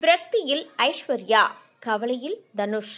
விரக்தியில் ஐஸ்வர்யா கவலையில் தனுஷ்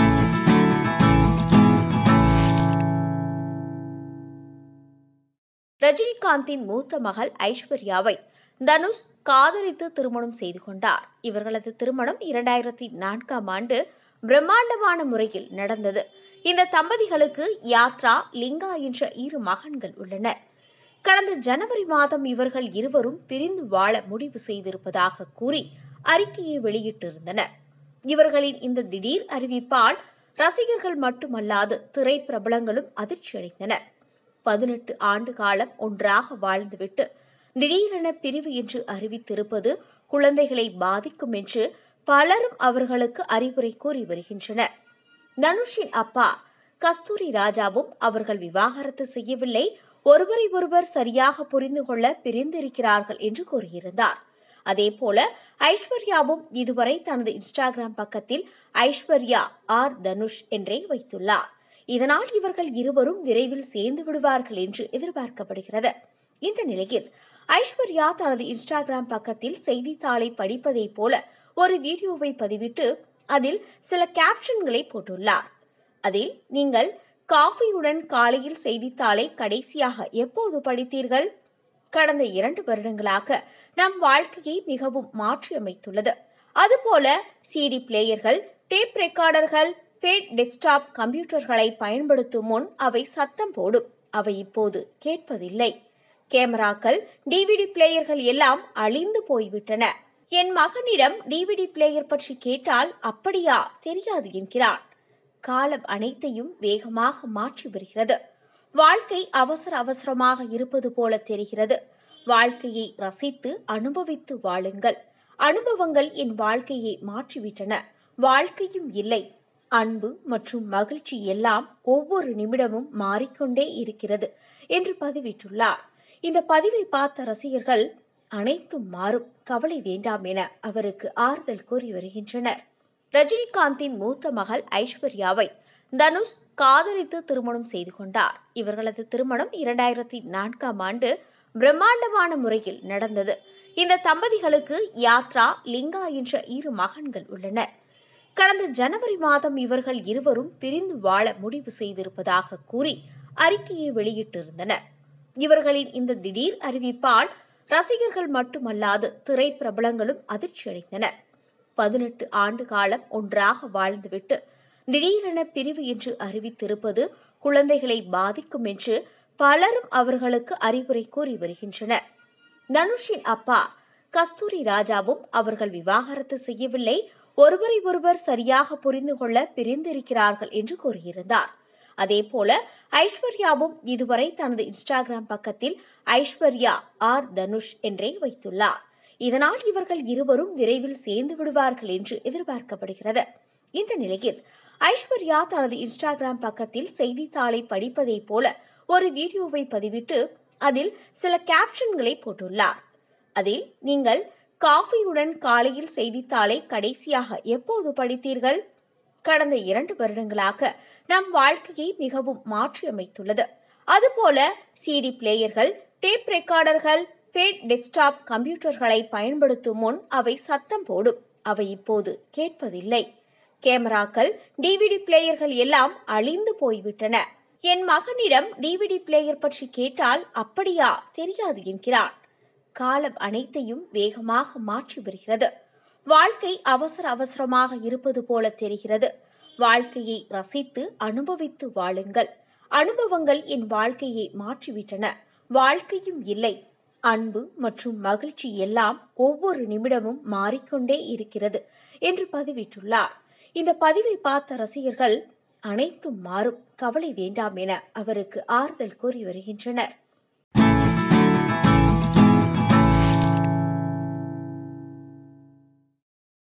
ரஜினிகாந்தின் மூத்த மகள் ஐஸ்வர்யாவை தனுஷ் காதலித்து திருமணம் செய்து கொண்டார் இவர்களது திருமணம் இரண்டாயிரத்தி நான்காம் ஆண்டு பிரம்மாண்டமான முறையில் நடந்தது இந்த தம்பதிகளுக்கு யாத்ரா லிங்கா என்ற இரு மகன்கள் உள்ளனர் கடந்த ஜனவரி மாதம் இவர்கள் இருவரும் பிரிந்து வாழ முடிவு செய்திருப்பதாக கூறி அறிக்கையை வெளியிட்டிருந்தனர் இவர்களின் இந்த திடீர் அறிவிப்பால் ரசிகர்கள் மட்டுமல்லாது திரைப்பிரபலங்களும் அதிர்ச்சியடைந்தனர் பதினெட்டு ஆண்டு காலம் ஒன்றாக வாழ்ந்துவிட்டு திடீரென பிரிவு என்று அறிவித்திருப்பது குழந்தைகளை பாதிக்கும் என்று பலரும் அவர்களுக்கு அறிவுரை கூறி வருகின்றனர் தனுஷின் அப்பா கஸ்தூரி ராஜாவும் அவர்கள் விவாகரத்து செய்யவில்லை ஒருவரை ஒருவர் சரியாக புரிந்து கொள்ள பிரிந்திருக்கிறார்கள் என்று கூறியிருந்தார் அதேபோல ஐஸ்வர்யாவும் இதுவரை தனது இன்ஸ்டாகிராம் பக்கத்தில் ஐஸ்வர்யா ஆர் தனுஷ் என்றே வைத்துள்ளார் இதனால் இவர்கள் இருவரும் விரைவில் சேர்ந்து விடுவார்கள் என்று எதிர்பார்க்கப்படுகிறது இந்த நிலையில் ஐஸ்வர்யா தனது இன்ஸ்டாகிராம் பக்கத்தில் செய்தித்தாளை படிப்பதைப் போல ஒரு வீடியோவை பதிவிட்டு அதில் சில கேப்ஷன்களை போட்டுள்ளார் அதில் நீங்கள் காஃபியுடன் காலையில் செய்தித்தாளை கடைசியாக எப்போது படித்தீர்கள் கடந்த இரண்டு வருடங்களாக நம் வாழ்க்கையை மிகவும் மாற்றியமைத்துள்ளது அதுபோல சிடி பிளேயர்கள் டேப் ரெக்கார்டர்கள் ஃபேட் டெஸ்க்டாப் கம்ப்யூட்டர்களை பயன்படுத்தும் முன் அவை சத்தம் போடும் அவை இப்போது கேட்பதில்லை கேமராக்கள் டிவிடி பிளேயர்கள் எல்லாம் அழிந்து போய்விட்டன என் மகனிடம் டிவிடி பிளேயர் பற்றி கேட்டால் அப்படியா தெரியாது என்கிறான் காலம் அனைத்தையும் வேகமாக மாற்றி வருகிறது வாழ்க்கை அவசர அவசரமாக இருப்பது போல தெரிகிறது வாழ்க்கையை ரசித்து அனுபவித்து வாழுங்கள் அனுபவங்கள் என் வாழ்க்கையை மாற்றிவிட்டன வாழ்க்கையும் இல்லை அன்பு மற்றும் மகிழ்ச்சி எல்லாம் ஒவ்வொரு நிமிடமும் மாறிக்கொண்டே இருக்கிறது என்று பதிவிட்டுள்ளார் இந்த பதிவை பார்த்த ரசிகர்கள் அனைத்தும் மாறும் கவலை வேண்டாம் என அவருக்கு ஆறுதல் கூறி வருகின்றனர் ரஜினிகாந்தின் மூத்த மகள் ஐஸ்வர்யாவை தனுஷ் காதலித்து திருமணம் செய்து கொண்டார் இவர்களது திருமணம் இரண்டாயிரத்தி நான்காம் ஆண்டு பிரம்மாண்டமான முறையில் நடந்தது இந்த தம்பதிகளுக்கு யாத்ரா லிங்கா என்ற இரு மகன்கள் உள்ளனர் கடந்த ஜனவரி மாதம் இவர்கள் இருவரும் பிரிந்து வாழ முடிவு செய்திருப்பதாக கூறி அறிக்கையை வெளியிட்டிருந்தனர் இவர்களின் இந்த திடீர் அறிவிப்பால் ரசிகர்கள் மட்டுமல்லாது திரைப்பிரபலங்களும் அதிர்ச்சியடைந்தனர் பதினெட்டு ஆண்டு காலம் ஒன்றாக வாழ்ந்துவிட்டு திடீரென பிரிவு என்று அறிவித்திருப்பது குழந்தைகளை பாதிக்கும் என்று பலரும் அவர்களுக்கு அறிவுரை கூறி வருகின்றனர் தனுஷின் அப்பா கஸ்தூரி ராஜாவும் அவர்கள் விவாகரத்து செய்யவில்லை ஒருவரை ஒருவர் சரியாக புரிந்து கொள்ள பிரிந்திருக்கிறார்கள் என்று கூறியிருந்தார் அதேபோல ஐஸ்வர்யாவும் இதுவரை தனது இன்ஸ்டாகிராம் பக்கத்தில் ஐஸ்வர்யா ஆர் தனுஷ் என்றே வைத்துள்ளார் இதனால் இவர்கள் இருவரும் விரைவில் சேர்ந்து விடுவார்கள் என்று எதிர்பார்க்கப்படுகிறது இந்த நிலையில் ஐஸ்வர்யா தனது இன்ஸ்டாகிராம் பக்கத்தில் செய்தித்தாளை படிப்பதைப் போல ஒரு வீடியோவை பதிவிட்டு அதில் சில கேப்ஷன்களை போட்டுள்ளார் அதில் நீங்கள் காஃபியுடன் காலையில் செய்தித்தாளை கடைசியாக எப்போது படித்தீர்கள் கடந்த இரண்டு வருடங்களாக நம் வாழ்க்கையை மிகவும் மாற்றியமைத்துள்ளது அதுபோல சிடி பிளேயர்கள் டேப் ரெக்கார்டர்கள் ஃபேட் டெஸ்க்டாப் கம்ப்யூட்டர்களை பயன்படுத்தும் முன் அவை சத்தம் போடும் அவை இப்போது கேட்பதில்லை கேமராக்கள் டிவிடி பிளேயர்கள் எல்லாம் அழிந்து போய்விட்டன என் மகனிடம் டிவிடி பிளேயர் பற்றி கேட்டால் அப்படியா தெரியாது என்கிறான் காலம் அனைத்தையும் வேகமாக மாற்றி வருகிறது வாழ்க்கை அவசர அவசரமாக இருப்பது போல தெரிகிறது வாழ்க்கையை ரசித்து அனுபவித்து வாழுங்கள் அனுபவங்கள் என் வாழ்க்கையை மாற்றிவிட்டன வாழ்க்கையும் இல்லை அன்பு மற்றும் மகிழ்ச்சி எல்லாம் ஒவ்வொரு நிமிடமும் மாறிக்கொண்டே இருக்கிறது என்று பதிவிட்டுள்ளார் இந்த பதிவை பார்த்த ரசிகர்கள் அனைத்தும் மாறும் கவலை வேண்டாம் என அவருக்கு ஆறுதல் கூறி வருகின்றனர்